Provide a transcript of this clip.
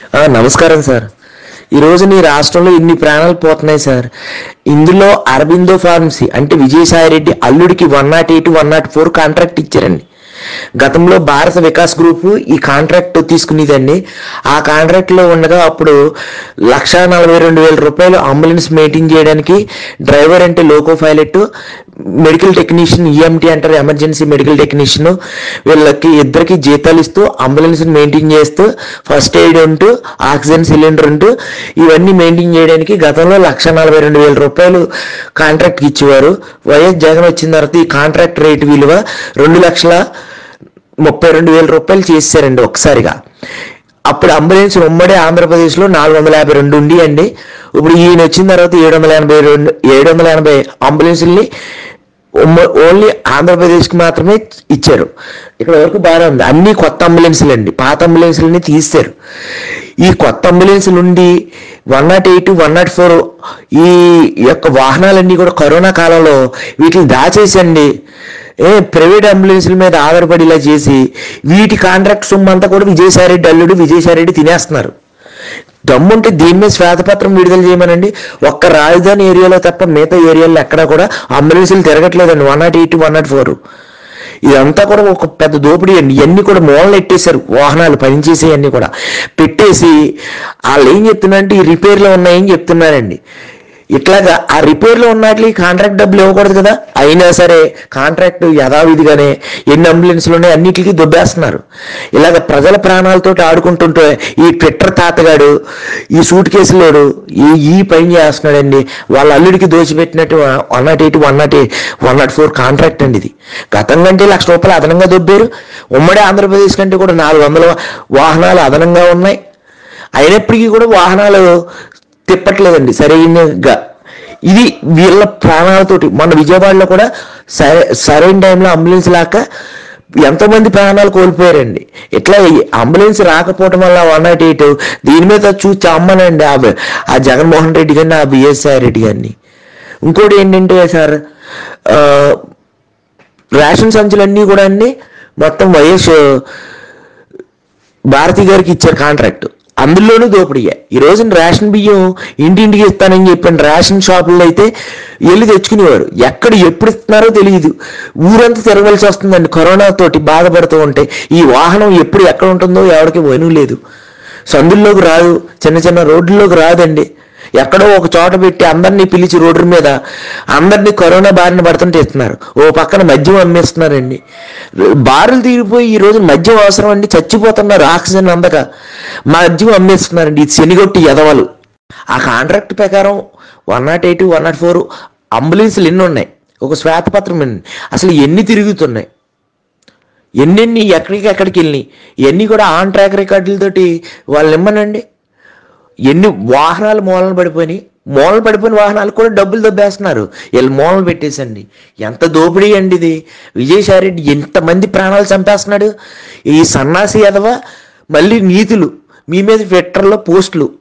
ఆ, నమస్కారం సార్ ఈరోజు నీ రాష్ట్రంలో ఇన్ని ప్రాణాలు పోతున్నాయి సార్ ఇందులో అరబిందో ఫార్మసీ అంటే విజయసాయి రెడ్డి అల్లుడికి one nought eight one nought four contract ఇచ్చారండి గతంలో భారత వికాస్ గ్రూప్ ఈ కాంట్రాక్ట్ తీసుకునేదండి ఆ కాంట్రాక్ట్ లో ఉండగా అప్పుడు లక్షా నలభై రెండు వేల రూపాయలు అంబులెన్స్ మెయింటైన్ చేయడానికి డ్రైవర్ అంటే loco pilot medical technician EMT అంటారు ఎమర్జెన్సీ మెడికల్ టెక్నీషియన్ వీళ్ళకి ఇద్దరికి జీతాలు ఇస్తూ అంబులెన్స్ మెయింటైన్ చేస్తూ ఫస్ట్ ఎయిడ్ ఉంటూ ఆక్సిజన్ సిలిండర్ ఉంటూ ఇవన్నీ మెయింటైన్ చేయడానికి గతంలో లక్ష నలభై రెండు వేల రూపాయలు కాంట్రాక్ట్ ఇచ్చేవారు వైఎస్ జగన్ వచ్చిన తర్వాత ఈ కాంట్రాక్ట్ రేట్ విలువ రెండు లక్షల ముప్పై రెండు వేల రూపాయలు చేశారండి ఒకసారిగా అప్పుడు అంబులెన్స్ ఉమ్మడి ఆంధ్రప్రదేశ్లో నాలుగు వందల యాభై రెండు ఉండి అండి ఇప్పుడు ఈయన వచ్చిన తర్వాత ఏడు వందల ఎనభై రెండు ఏడు వందల ఎనభై అంబులెన్స్ని ఉమ్మ ఓన్లీ ఆంధ్రప్రదేశ్కి మాత్రమే ఇచ్చారు ఇక్కడ వరకు బాగానే ఉంది అన్ని కొత్త అంబులెన్స్లు అండి పాత అంబులెన్స్లని తీస్తారు ఈ కొత్త అంబులెన్స్ నుండి one nought eight one nought four ఈ యొక్క వాహనాలన్నీ కూడా కరోనా కాలంలో వీటిని దాచేసండి ఏ ప్రైవేట్ అంబులెన్స్ల మీద ఆధారపడి ఇలా చేసి వీటి కాంట్రాక్ట్ సొమ్ము అంతా కూడా విజయసాయిరెడ్డి అల్లుడు విజయసాయిరెడ్డి తినేస్తున్నారు దమ్ముంటే దీని మీద శ్వేతపత్రం విడుదల చేయమనండి ఒక్క రాజధాని ఏరియాలో తప్ప మిగతా ఏరియాలో ఎక్కడా కూడా అంబులెన్సులు తిరగట్లేదండి one nought eight one nought four ఇదంతా కూడా ఒక పెద్ద దోపిడీ అండి ఇవన్నీ కూడా మూలలు ఎట్టేశారు వాహనాలు పనిచేసేవన్నీ కూడా పెట్టేసి వాళ్ళు ఏం చెప్తున్నారంటే ఈ రిపేర్లో ఉన్నాయని చెప్తున్నారండి ఇట్లాగా ఆ రిపేర్లో ఉన్నట్లు కాంట్రాక్ట్ డబ్బులు ఇవ్వకూడదు కదా అయినా సరే కాంట్రాక్ట్ యథావిధిగానే ఎన్ని అంబులెన్స్లు ఉన్నాయి అన్నిటికీ దొబ్బేస్తున్నారు ఇలాగ ప్రజల ప్రాణాలతో ఆడుకుంటుంటే ఈ ట్విట్టర్ తాతగాడు ఈ సూట్ కేసులోడు ఈ ఈ పని చేస్తున్నాడండి వాళ్ళ అల్లుడికి దోచిపెట్టినట్టు one nought eight one nought eight one nought four contract అండి ఇది గతం కంటే లక్ష రూపాయలు అదనంగా దొబ్బారు ఉమ్మడి ఆంధ్రప్రదేశ్ కంటే కూడా నాలుగు వందల వాహనాలు అదనంగా ఉన్నాయి అయినప్పటికీ కూడా వాహనాలు తిప్పట్లేదండి సరైనగా ఇది వీళ్ళ ప్రాణాలతోటి మన విజయవాడలో కూడా సరే సరైన టైంలో అంబులెన్స్ లాక ఎంతోమంది ప్రాణాలు కోల్పోయారండి ఇట్లా ఈ అంబులెన్స్ రాకపోవటం వల్ల వన్ నాట్ ఎయిట్ దీని మీద చూసి అమ్మనండి ఆ ఆ జగన్మోహన్ రెడ్డి గారిని ఆ బిఎస్ఆర్ రెడ్డి గారిని ఇంకోటి ఏంటంటే సార్ ఆ, రేషన్ సంచులన్నీ కూడా అండి మొత్తం వైఎస్ భారతి గారికి ఇచ్చారు కాంట్రాక్ట్ అందులోనూ దోపిడీయే ఈ రోజున రేషన్ బియ్యం ఇంటింటికి ఇస్తానని చెప్పిన రేషన్ షాపుల్లో అయితే వెళ్ళి తెచ్చుకునేవారు ఎక్కడ ఎప్పుడు ఇస్తున్నారో తెలియదు ఊరంతా తిరగవలసి వస్తుందండి కరోనా తోటి బాధపడుతూ ఉంటే ఈ వాహనం ఎప్పుడు ఎక్కడ ఉంటుందో ఎవరికి వను లేదు సందుల్లోకి రాదు చిన్న చిన్న రోడ్లలోకి రాదండి ఎక్కడో ఒక చోట పెట్టి అందరినీ పిలిచి రోడ్డు మీద అందరినీ కరోనా బారిన పడుతుంటే ఇస్తున్నారు ఓ పక్కన మద్యం అమ్మేస్తున్నారండి బారులు తీరిపోయి ఈ రోజు మద్యం అవసరం అండి చచ్చిపోతున్నారు ఆక్సిజన్ అందక మద్యం అమ్మేస్తున్నారండి ఇది శనిగొట్టి ఎదవలు ఆ కాంట్రాక్ట్ ప్రకారం one nought eight one nought four అంబులెన్స్లు ఎన్ని ఉన్నాయి ఒక శ్వేతపత్రం ఎన్ని అసలు ఎన్ని తిరుగుతున్నాయి ఎన్నెన్ని ఎక్కడికి ఎక్కడికి వెళ్ళినాయి ఇవన్నీ కూడా ఆన్ ట్రాక్ రికార్డులతోటి వాళ్ళు ఇమ్మనండి ఎన్ని వాహనాలు మూలన పడిపోయినాయి మూలన పడిపోయిన వాహనాలు కూడా డబ్బులు దొబ్బేస్తున్నారు వీళ్ళు మూలన పెట్టేసండి ఎంత దోపిడీ అండి ఇది విజయసాయి రెడ్డి ఎంతమంది ప్రాణాలు చంపేస్తున్నాడు ఈ సన్నాసి ఎదవ మళ్ళీ నీతులు మీ మీద ట్విట్టర్లో పోస్టులు